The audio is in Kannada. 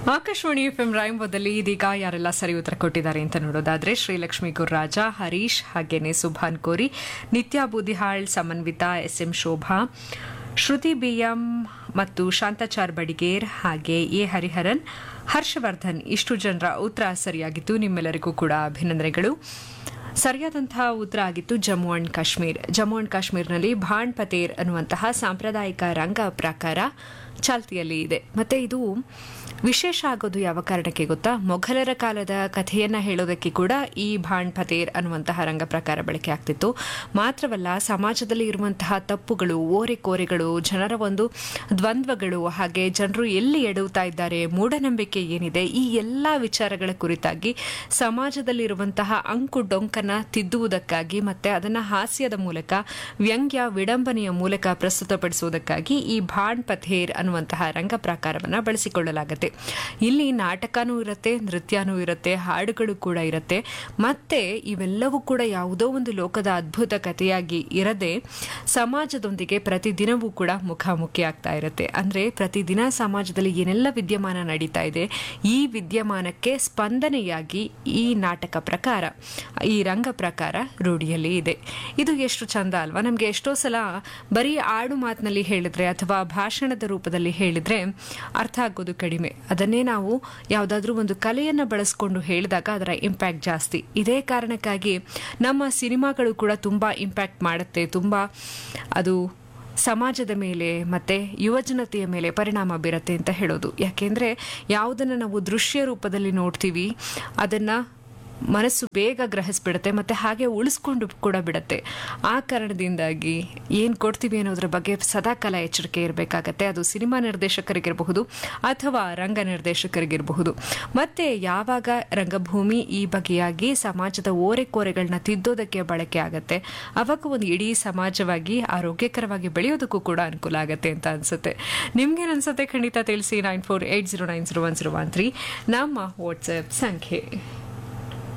ಆಕಾಶವಾಣಿ ಎಫ್ಎಂ ರಾಯಂಬದಲ್ಲಿ ಇದೀಗ ಯಾರೆಲ್ಲ ಸರಿ ಉತ್ತರ ಕೊಟ್ಟಿದ್ದಾರೆ ಅಂತ ನೋಡೋದಾದ್ರೆ ಶ್ರೀಲಕ್ಷ್ಮಿ ಗುರುರಾಜ ಹರೀಶ್ ಹಾಗೇನೆ Subhan Kori Nitya Boodihal Samanvita S M Shobha Shruti BM ಮತ್ತು ಶಾಂತಾಚಾರ್ ಬಡಿಗೇರ್ ಹಾಗೆ ಎ ಹರಿಹರನ್ ಹರ್ಷವರ್ಧನ್ ಇಷ್ಟು ಜನರ ಉತ್ತರ ಸರಿಯಾಗಿತ್ತು ನಿಮ್ಮೆಲ್ಲರಿಗೂ ಕೂಡ ಅಭಿನಂದನೆಗಳು ಸರಿಯಾದಂತಹ ಉತ್ತರ ಆಗಿತ್ತು ಜಮ್ಮು ಅಂಡ್ ಕಾಶ್ಮೀರ್ ಜಮ್ಮು ಅಂಡ್ ಕಾಶ್ಮೀರ್ನಲ್ಲಿ ಭಾಣ್ ಪತೇರ್ ಅನ್ನುವಂತಹ ಸಾಂಪ್ರದಾಯಿಕ ರಂಗ ಪ್ರಕಾರ ಚಾಲ್ತಿಯಲ್ಲಿ ಇದೆ ಮತ್ತೆ ಇದು ವಿಶೇಷ ಆಗೋದು ಯಾವ ಕಾರಣಕ್ಕೆ ಗೊತ್ತಾ ಮೊಘಲರ ಕಾಲದ ಕಥೆಯನ್ನ ಹೇಳೋದಕ್ಕೆ ಕೂಡ ಈ ಭಾಣ್ ಪತೇರ್ ಅನ್ನುವಂತಹ ರಂಗ ಪ್ರಕಾರ ಬಳಕೆ ಆಗ್ತಿತ್ತು ಮಾತ್ರವಲ್ಲ ಸಮಾಜದಲ್ಲಿ ಇರುವಂತಹ ತಪ್ಪುಗಳು ಓರೆಕೋರೆಗಳು ಜನರ ಒಂದು ದ್ವಂದ್ವಗಳು ಹಾಗೆ ಜನರು ಎಲ್ಲಿ ಎಡುತ್ತಾ ಇದ್ದಾರೆ ಮೂಢನಂಬಿಕೆ ಏನಿದೆ ಈ ಎಲ್ಲ ವಿಚಾರಗಳ ಕುರಿತಾಗಿ ಸಮಾಜದಲ್ಲಿರುವಂತಹ ಅಂಕು ಡೊಂಕನ್ನ ತಿದ್ದುವುದಕ್ಕಾಗಿ ಮತ್ತೆ ಅದನ್ನ ಹಾಸ್ಯದ ಮೂಲಕ ವ್ಯಂಗ್ಯ ವಿಡಂಬನೆಯ ಮೂಲಕ ಪ್ರಸ್ತುತಪಡಿಸುವುದಕ್ಕಾಗಿ ಈ ಭಾಣ್ ಪಥೇರ್ ಅನ್ನುವಂತಹ ರಂಗ ಪ್ರಕಾರವನ್ನ ಬಳಸಿಕೊಳ್ಳಲಾಗುತ್ತೆ ಇಲ್ಲಿ ನಾಟಕನೂ ಇರುತ್ತೆ ನೃತ್ಯನೂ ಇರುತ್ತೆ ಹಾಡುಗಳು ಕೂಡ ಇರುತ್ತೆ ಮತ್ತೆ ಇವೆಲ್ಲವೂ ಕೂಡ ಯಾವುದೋ ಒಂದು ಲೋಕದ ಅದ್ಭುತ ಕಥೆಯಾಗಿ ಇರದೆ ಸಮಾಜದೊಂದಿಗೆ ಪ್ರತಿದಿನವೂ ಕೂಡ ಮುಖಾಮುಖಿ ಆಗ್ತಾ ಇರುತ್ತೆ ಅಂದ್ರೆ ಪ್ರತಿದಿನ ಸಮಾಜದಲ್ಲಿ ಏನೆಲ್ಲ ವಿದ್ಯಮಾನ ನಡೀತಾ ಇದೆ ಈ ವಿದ್ಯಮಾನಕ್ಕೆ ಸ್ಪಂದನೆಯಾಗಿ ಈ ನಾಟಕ ಪ್ರಕಾರ ಈ ರಂಗ ಪ್ರಕಾರ ರೂಢಿಯಲ್ಲಿ ಇದೆ ಇದು ಎಷ್ಟು ಚಂದ ಅಲ್ವಾ ನಮಗೆ ಎಷ್ಟೋ ಸಲ ಬರೀ ಆಡು ಮಾತಿನಲ್ಲಿ ಹೇಳಿದ್ರೆ ಅಥವಾ ಭಾಷಣದ ರೂಪದಲ್ಲಿ ಹೇಳಿದ್ರೆ ಅರ್ಥ ಆಗೋದು ಕಡಿಮೆ ಅದನ್ನೇ ನಾವು ಯಾವುದಾದ್ರೂ ಒಂದು ಕಲೆಯನ್ನು ಬಳಸ್ಕೊಂಡು ಹೇಳಿದಾಗ ಅದರ ಇಂಪ್ಯಾಕ್ಟ್ ಜಾಸ್ತಿ ಇದೇ ಕಾರಣಕ್ಕಾಗಿ ನಮ್ಮ ಸಿನಿಮಾಗಳು ಕೂಡ ತುಂಬಾ ಇಂಪ್ಯಾಕ್ಟ್ ಮಾಡುತ್ತೆ ತುಂಬಾ ಅದು ಸಮಾಜದ ಮೇಲೆ ಮತ್ತೆ ಯುವಜನತೆಯ ಮೇಲೆ ಪರಿಣಾಮ ಬೀರುತ್ತೆ ಅಂತ ಹೇಳೋದು ಯಾಕೆಂದ್ರೆ ಯಾವುದನ್ನು ನಾವು ದೃಶ್ಯ ರೂಪದಲ್ಲಿ ನೋಡ್ತೀವಿ ಅದನ್ನ ಮನಸ್ಸು ಬೇಗ ಗ್ರಹಿಸ್ಬಿಡುತ್ತೆ ಮತ್ತೆ ಹಾಗೆ ಉಳಿಸ್ಕೊಂಡು ಕೂಡ ಬಿಡುತ್ತೆ ಆ ಕಾರಣದಿಂದಾಗಿ ಏನು ಕೊಡ್ತೀವಿ ಅನ್ನೋದ್ರ ಬಗ್ಗೆ ಸದಾಕಾಲ ಎಚ್ಚರಿಕೆ ಇರಬೇಕಾಗತ್ತೆ ಅದು ಸಿನಿಮಾ ನಿರ್ದೇಶಕರಿಗಿರಬಹುದು ಅಥವಾ ರಂಗ ನಿರ್ದೇಶಕರಿಗಿರಬಹುದು ಮತ್ತೆ ಯಾವಾಗ ರಂಗಭೂಮಿ ಈ ಬಗೆಯಾಗಿ ಸಮಾಜದ ಓರೆಕೋರೆಗಳನ್ನ ತಿದ್ದೋದಕ್ಕೆ ಬಳಕೆ ಆಗತ್ತೆ ಅವಾಗ ಒಂದು ಇಡೀ ಸಮಾಜವಾಗಿ ಆರೋಗ್ಯಕರವಾಗಿ ಬೆಳೆಯೋದಕ್ಕೂ ಕೂಡ ಅನುಕೂಲ ಆಗುತ್ತೆ ಅಂತ ಅನ್ಸುತ್ತೆ ನಿಮ್ಗೇನು ಅನ್ಸುತ್ತೆ ಖಂಡಿತ ತಿಳಿಸಿ nine four eight zero nine zero one zero one three ನಮ್ಮ ವಾಟ್ಸ್ಆಪ್ ಸಂಖ್ಯೆ